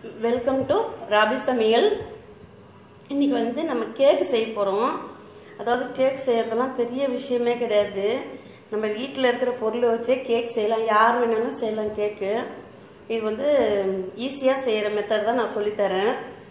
welcome to rabi சமையல் இன்னைக்கு வந்து நம்ம கேக் செய்ய போகிறோம் அதாவது கேக் செய்யறதெல்லாம் பெரிய விஷயமே கிடையாது நம்ம வீட்டில் இருக்கிற பொருளை வச்சே கேக் செய்யலாம் யார் வேணாலும் செய்யலாம் கேக்கு இது வந்து ஈஸியாக செய்கிற மெத்தட் தான் நான் சொல்லித்தரேன்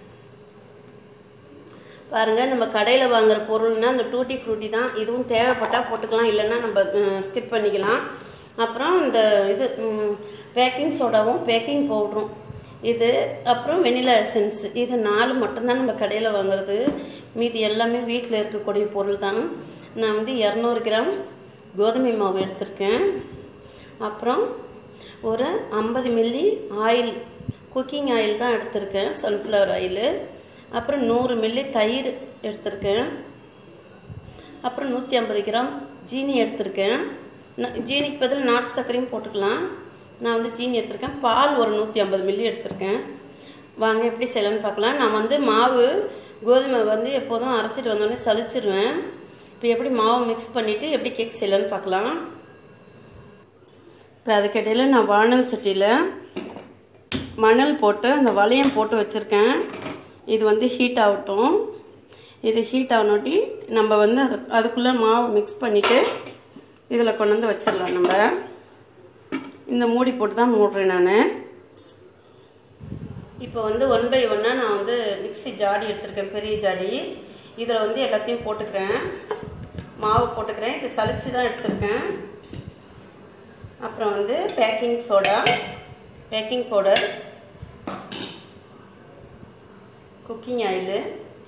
பாருங்க நம்ம கடையில் வாங்குற பொருள்னா இந்த டூட்டி ஃப்ரூட்டி தான் இதுவும் தேவைப்பட்டால் போட்டுக்கலாம் இல்லைன்னா நம்ம ஸ்கிப் பண்ணிக்கலாம் அப்புறம் இந்த இது பேக்கிங் சோடாவும் பேக்கிங் பவுடரும் இது அப்புறம் வெனிலா எசன்ஸ் இது நாலு மட்டும்தான் நம்ம கடையில் வாங்குறது மீதி எல்லாமே வீட்டில் இருக்கக்கூடிய பொருள் தான் நான் வந்து இரநூறு கிராம் கோதுமை மாவு எடுத்திருக்கேன் அப்புறம் ஒரு ஐம்பது மில்லி ஆயில் குக்கிங் ஆயில் தான் எடுத்திருக்கேன் சன்ஃப்ளவர் ஆயிலு அப்புறம் நூறு மில்லி தயிர் எடுத்திருக்கேன் அப்புறம் நூற்றி ஐம்பது கிராம் ஜீனி எடுத்திருக்கேன் ந- ஜீனிக்கு பதில் நாட்டு சர்க்கரையும் போட்டுக்கலாம் நான் வந்து ஜீனி எடுத்திருக்கேன் பால் ஒரு நூற்றி ஐம்பது மில்லி எடுத்திருக்கேன் வாங்க எப்படி செய்யலாம்னு பார்க்கலாம் நான் வந்து மாவு கோதுமை வந்து எப்போதும் அரைச்சிட்டு வந்தோடனே சலிச்சிடுவேன் இப்போ எப்படி மாவு மிக்ஸ் பண்ணிவிட்டு எப்படி கேக் செய்யலாம்னு பார்க்கலாம் இப்போ அதுக்கிடையில் நான் வானல் சட்டியில் மணல் போட்டு அந்த வளையம் போட்டு வச்சுருக்கேன் இது வந்து ஹீட் ஆகட்டும் இது ஹீட் ஆகணுட்டி நம்ம வந்து அது அதுக்குள்ளே மாவு மிக்ஸ் பண்ணிவிட்டு இதில் கொண்டு வந்து வச்சிடலாம் நம்ம இந்த மூடி போட்டு தான் மூடுறேன் நான் இப்போ வந்து ஒன் பை ஒன்னாக நான் வந்து மிக்ஸி ஜாடி எடுத்திருக்கேன் பெரிய ஜாடி இதில் வந்து எல்லாத்தையும் போட்டுக்கிறேன் மாவு போட்டுக்கிறேன் இது சலிச்சு தான் எடுத்திருக்கேன் அப்புறம் வந்து baking soda baking powder cooking oil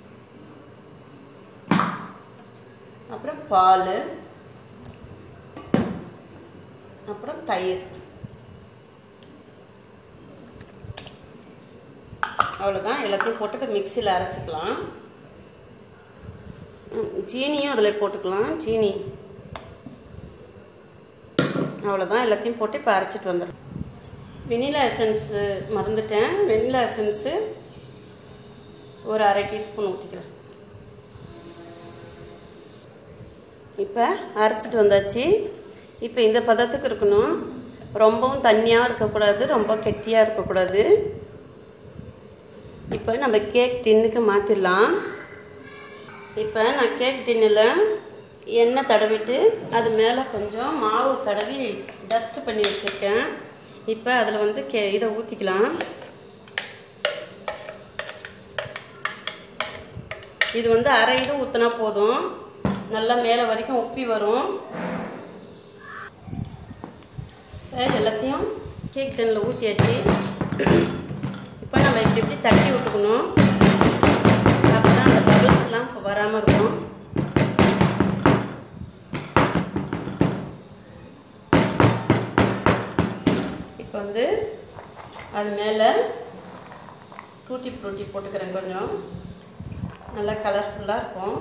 அப்புறம் பால் அப்புறம் தயிர் அவ்வளோதான் எல்லாத்தையும் போட்டு இப்போ மிக்சியில் அரைச்சிக்கலாம் ம், ஜீனியும் அதில் போட்டுக்கலாம் ஜீனி அவ்வளோதான் எல்லாத்தையும் போட்டு இப்போ அரைச்சிட்டு வந்துடுறேன் வெனிலா எசன்ஸு மறந்துட்டேன் வெனிலா எசன்ஸு ஒரு அரை டீஸ்பூன் ஊற்றிக்கிறேன் இப்போ அரைச்சிட்டு வந்தாச்சு இப்போ இந்த பதத்துக்கு இருக்கணும் ரொம்பவும் தண்ணியாக இருக்கக்கூடாது ரொம்ப கெட்டியாக இருக்கக்கூடாது இப்போ நம்ம கேக் டின்னுக்கு மாற்றிடலாம் இப்போ நான் கேக் டின்னில் எண்ணெய் தடவிட்டு அது மேலே கொஞ்சம் மாவு தடவி டஸ்ட் பண்ணி வச்சுருக்கேன் இப்போ அதில் வந்து கே இதை ஊற்றிக்கலாம் இது வந்து அரை இது ஊற்றினா போதும் நல்லா மேலே வரைக்கும் உப்பி வரும் இப்போ எல்லாத்தையும் கேக் டன்னில் ஊற்றியாச்சு இப்போ நம்ம இப்படி இப்படி தட்டி விட்டுக்கணும் அப்போ தான் அந்த பபிள்ஸ்லாம் வராமல் இருக்கும் இப்போ வந்து அது மேலே டூட்டி ஃப்ரூட்டி போட்டுக்கிறேன் கொஞ்சம் நல்லா கலர்ஃபுல்லாக இருக்கும்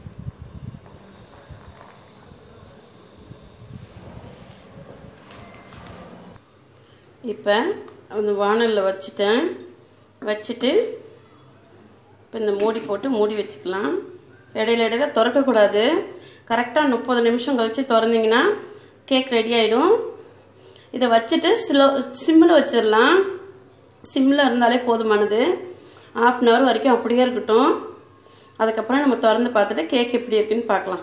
இப்போ அந்த வானலில் வச்சுட்டேன் வச்சுட்டு இப்போ இந்த மூடி போட்டு மூடி வச்சுக்கலாம் இடையில இடையில திறக்கக்கூடாது கரெக்டாக முப்பது நிமிஷம் கழித்து திறந்தீங்கன்னா கேக் ரெடி ஆகிடும் இதை வச்சுட்டு ஸ்லோ சிம்மில் வச்சிடலாம் சிம்மில் இருந்தாலே போதுமானது ஆஃப் அன் ஹவர் வரைக்கும் அப்படியே இருக்கட்டும் அதுக்கப்புறம் நம்ம திறந்து பார்த்துட்டு கேக் எப்படி இருக்குன்னு பார்க்கலாம்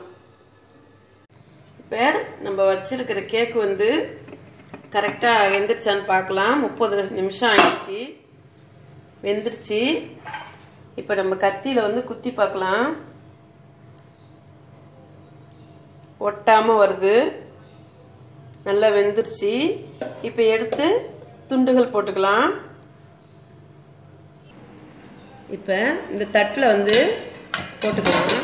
இப்போ நம்ம வச்சிருக்கிற கேக் வந்து கரெக்டாக வெந்துருச்சான்னு பார்க்கலாம் முப்பது நிமிஷம் ஆயிடுச்சு வெந்துருச்சு இப்போ நம்ம கத்தியில் வந்து குத்தி பார்க்கலாம் ஒட்டாமல் வருது நல்லா வெந்துருச்சு இப்போ எடுத்து துண்டுகள் போட்டுக்கலாம் இப்போ இந்த தட்டில் வந்து போட்டுக்கலாம்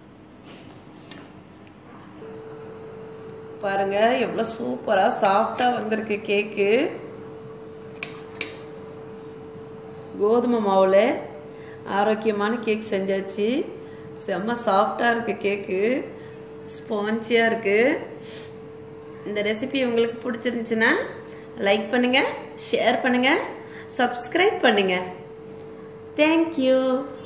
பாருங்க எவ்வளோ சூப்பராக சாஃப்டாக வந்திருக்கு கேக்கு கோதுமை மாவில் ஆரோக்கியமான கேக் செஞ்சாச்சு செம்ம சாஃப்டாக இருக்கு கேக்கு ஸ்பான்ச்சியாக இருக்குது இந்த ரெசிபி உங்களுக்கு பிடிச்சிருந்துச்சுன்னா லைக் பண்ணுங்கள் ஷேர் பண்ணுங்கள் சப்ஸ்கிரைப் பண்ணுங்கள் தேங்க்யூ